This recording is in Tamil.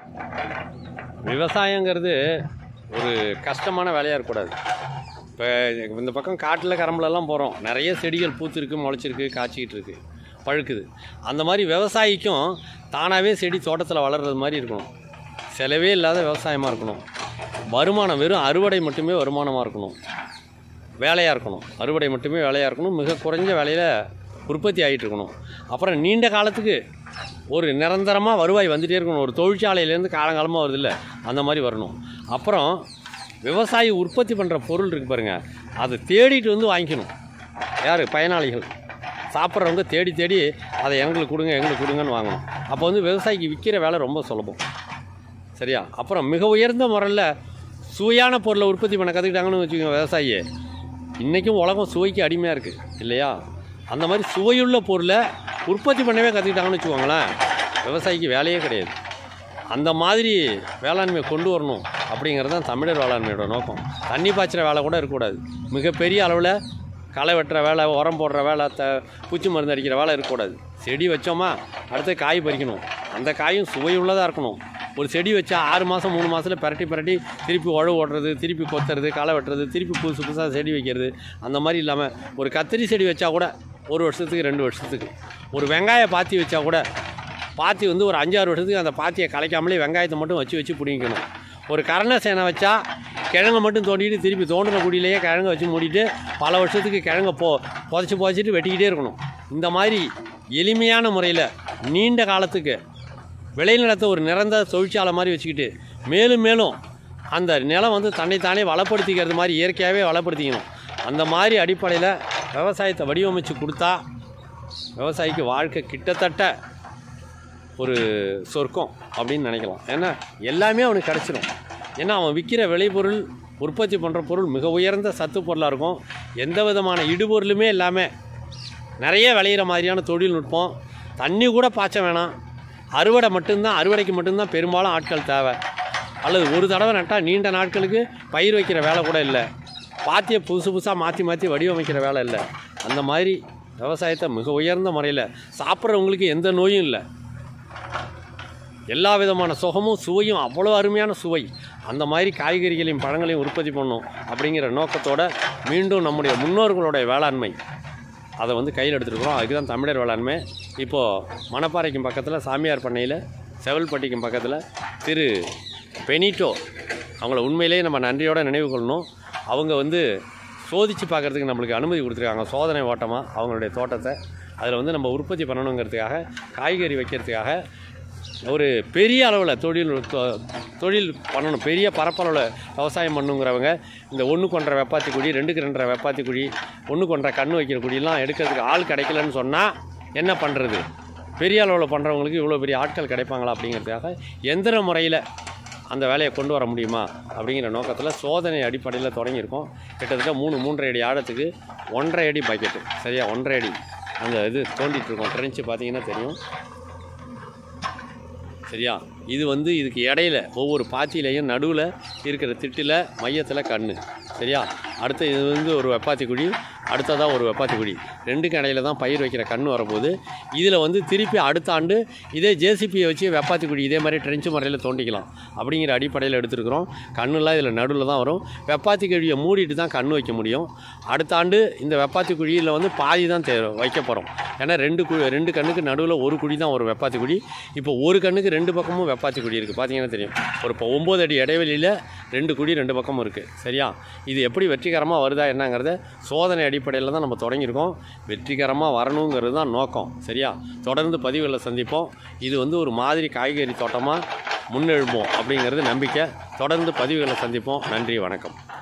விவசாயங்கிறது ஒரு கஷ்டமான வேலையாக இருக்கக்கூடாது இப்போ இந்த பக்கம் காட்டில் கரம்புலலாம் போகிறோம் நிறைய செடிகள் பூத்திருக்கு முளைச்சிருக்கு காய்ச்சிக்கிட்டு இருக்கு பழுக்குது அந்த மாதிரி விவசாயிக்கும் தானாகவே செடி தோட்டத்தில் வளர்றது மாதிரி இருக்கணும் செலவே இல்லாத விவசாயமாக இருக்கணும் வருமானம் வெறும் அறுவடை மட்டுமே வருமானமாக இருக்கணும் வேலையாக இருக்கணும் அறுவடை மட்டுமே வேலையாக இருக்கணும் மிக குறைஞ்ச வேலையில் உற்பத்தி ஆகிட்டு இருக்கணும் அப்புறம் நீண்ட காலத்துக்கு ஒரு நிரந்தரமாக வருவாய் வந்துகிட்டே இருக்கணும் ஒரு தொழிற்சாலையிலேருந்து காலங்காலமாக வருது இல்லை அந்த மாதிரி வரணும் அப்புறம் விவசாயி உற்பத்தி பண்ணுற பொருள் இருக்கு பாருங்கள் அதை தேடிட்டு வந்து வாங்கிக்கணும் யார் பயனாளிகள் சாப்பிட்றவங்க தேடி தேடி அதை எங்களுக்கு கொடுங்க எங்களுக்கு கொடுங்கன்னு வாங்கணும் அப்போ வந்து விவசாயிக்கு விற்கிற வேலை ரொம்ப சுலபம் சரியா அப்புறம் மிக உயர்ந்த முறையில் சுவையான பொருளை உற்பத்தி பண்ண கற்றுக்கிட்டாங்கன்னு வச்சுக்கோங்க விவசாயி இன்றைக்கும் உலகம் சுவைக்கு அடிமையாக இருக்குது இல்லையா அந்த மாதிரி சுவையுள்ள பொருளை உற்பத்தி பண்ணவே கற்றுக்கிட்டாங்கன்னு வச்சுக்கோங்களேன் விவசாயிக்கு வேலையே கிடையாது அந்த மாதிரி வேளாண்மையை கொண்டு வரணும் அப்படிங்கிறது தான் தமிழர் வேளாண்மையோட நோக்கம் தண்ணி பாய்ச்சுற வேலை கூட இருக்கக்கூடாது மிகப்பெரிய அளவில் களை வெட்டுற வேலை உரம் போடுற வேலை த பூச்சி மருந்து அடிக்கிற வேலை இருக்கக்கூடாது செடி வச்சோமா அடுத்து காய் பறிக்கணும் அந்த காயும் சுவையுள்ளதாக இருக்கணும் ஒரு செடி வச்சா ஆறு மாதம் மூணு மாதத்தில் பிரட்டி பிரட்டி திருப்பி உழவு ஓடுறது திருப்பி கொத்துறது களை வெட்டுறது திருப்பி புதுசு புதுசாக செடி வைக்கிறது அந்த மாதிரி இல்லாமல் ஒரு கத்திரி செடி வச்சா கூட ஒரு வருஷத்துக்கு ரெண்டு வருஷத்துக்கு ஒரு வெங்காய பாத்தி வச்சா கூட பாத்தி வந்து ஒரு அஞ்சாறு வருஷத்துக்கு அந்த பாத்தியை கலைக்காமலே வெங்காயத்தை மட்டும் வச்சு வச்சு பிடிக்கணும் ஒரு கரண சேனை வச்சா கிழங்கை மட்டும் தோண்டிட்டு திருப்பி தோண்டின குடியிலேயே கிழங்க வச்சு மூடிட்டு பல வருஷத்துக்கு கிழங்க போ புதைச்சி புதைச்சிட்டு வெட்டிக்கிட்டே இருக்கணும் இந்த மாதிரி எளிமையான முறையில் நீண்ட காலத்துக்கு விளைநிலத்தை ஒரு நிரந்தர தொழிற்சாலை மாதிரி வச்சுக்கிட்டு மேலும் மேலும் அந்த நிலம் வந்து தன்னைத்தானே வளப்படுத்திக்கிறது மாதிரி இயற்கையாகவே வளப்படுத்திக்கணும் அந்த மாதிரி அடிப்படையில் விவசாயத்தை வடிவமைச்சு கொடுத்தா விவசாயிக்கு வாழ்க்கை கிட்டத்தட்ட ஒரு சொர்க்கம் அப்படின்னு நினைக்கலாம் ஏன்னா எல்லாமே அவனுக்கு கிடச்சிடும் ஏன்னா அவன் விற்கிற விளைபொருள் உற்பத்தி பண்ணுற பொருள் மிக உயர்ந்த சத்து பொருளாக இருக்கும் எந்த விதமான இடுபொருளுமே இல்லாமல் நிறைய விளையிற மாதிரியான தொழில்நுட்பம் தண்ணி கூட பாய்ச்ச வேணாம் அறுவடை மட்டும்தான் அறுவடைக்கு மட்டும்தான் பெரும்பாலும் ஆட்கள் தேவை அல்லது ஒரு தடவை நட்டால் நீண்ட நாட்களுக்கு பயிர் வைக்கிற வேலை கூட இல்லை பாத்தியை புதுசு புதுசாக மாற்றி மாற்றி வடிவமைக்கிற வேலை இல்லை அந்த மாதிரி விவசாயத்தை மிக உயர்ந்த முறையில் சாப்பிட்றவங்களுக்கு எந்த நோயும் இல்லை எல்லா விதமான சுகமும் சுவையும் அவ்வளோ அருமையான சுவை அந்த மாதிரி காய்கறிகளையும் பழங்களையும் உற்பத்தி பண்ணும் அப்படிங்கிற நோக்கத்தோட மீண்டும் நம்முடைய முன்னோர்களுடைய வேளாண்மை அதை வந்து கையில் எடுத்துருக்குறோம் அதுக்கு தான் தமிழர் வேளாண்மை இப்போது மணப்பாறைக்கும் பக்கத்தில் சாமியார் பண்ணையில் செவல்பட்டிக்கும் பக்கத்தில் திரு பெனிட்டோ அவங்கள உண்மையிலேயே நம்ம நன்றியோடு நினைவு கொள்ளணும் அவங்க வந்து சோதித்து பார்க்குறதுக்கு நம்மளுக்கு அனுமதி கொடுத்துருக்காங்க சோதனை ஓட்டமாக அவங்களுடைய தோட்டத்தை அதில் வந்து நம்ம உற்பத்தி பண்ணணுங்கிறதுக்காக காய்கறி வைக்கிறதுக்காக ஒரு பெரிய அளவில் தொழில் தொ- தொழில் பண்ணணும் பெரிய பரப்பளவில் விவசாயம் பண்ணுங்கிறவங்க இந்த ஒன்று கொன்ற வெப்பாத்தி குழி ரெண்டுக்கு ரெண்டரை வெப்பாத்தி குழி ஒன்று கொன்ற கன்று வைக்கிற குழியெல்லாம் எடுக்கிறதுக்கு ஆள் கிடைக்கலன்னு சொன்னால் என்ன பண்ணுறது பெரிய அளவில் பண்ணுறவங்களுக்கு இவ்வளோ பெரிய ஆட்கள் கிடைப்பாங்களா அப்படிங்கிறதுக்காக எந்திர முறையில் அந்த வேலையை கொண்டு வர முடியுமா அப்படிங்கிற நோக்கத்தில் சோதனை அடிப்படையில் தொடங்கியிருக்கோம் கிட்டத்தட்ட மூணு மூன்றரை அடி ஆழத்துக்கு ஒன்றரை அடி பக்கெட்டு சரியா ஒன்றரை அடி அந்த இது தோண்டிட்டு இருக்கோம் ட்ரென்ச்சு பார்த்தீங்கன்னா தெரியும் சரியா இது வந்து இதுக்கு இடையில ஒவ்வொரு பாத்தியிலையும் நடுவில் இருக்கிற திட்டில் மையத்தில் கண் சரியா அடுத்து இது வந்து ஒரு வெப்பாத்தி குழி அடுத்ததாக ஒரு வெப்பாத்தி குழி ரெண்டுக்கு இடையில தான் பயிர் வைக்கிற கண் வரப்போகுது இதில் வந்து திருப்பி அடுத்த ஆண்டு இதே ஜேசிபியை வச்சு வெப்பாத்தி குழி இதே மாதிரி ட்ரென்ச்சு முறையில் தோண்டிக்கலாம் அப்படிங்கிற அடிப்படையில் எடுத்துருக்குறோம் கண்ணுலாம் இதில் நடுவில் தான் வரும் வெப்பாத்தி குழியை மூடிட்டு தான் கண் வைக்க முடியும் அடுத்த ஆண்டு இந்த வெப்பாத்தி குழியில் வந்து பாதி தான் தே வைக்க போகிறோம் ஏன்னா ரெண்டு கு ரெண்டு கண்ணுக்கு நடுவில் ஒரு குழி தான் ஒரு வெப்பாத்தி குழி இப்போ ஒரு கண்ணுக்கு ரெண்டு பக்கமும் வெப்பாத்தி குழி இருக்குது பார்த்தீங்கன்னா தெரியும் ஒரு இப்போ ஒம்பது அடி இடைவெளியில் ரெண்டு குழி ரெண்டு பக்கமும் இருக்குது சரியா இது எப்படி வெற்றிகரமாக வருதா என்னங்கிறத சோதனை அடிப்படையில் தான் நம்ம தொடங்கியிருக்கோம் வெற்றிகரமாக வரணுங்கிறது தான் நோக்கம் சரியா தொடர்ந்து பதிவுகளை சந்திப்போம் இது வந்து ஒரு மாதிரி காய்கறி தோட்டமாக முன்னெழுப்போம் அப்படிங்கிறது நம்பிக்கை தொடர்ந்து பதிவுகளை சந்திப்போம் நன்றி வணக்கம்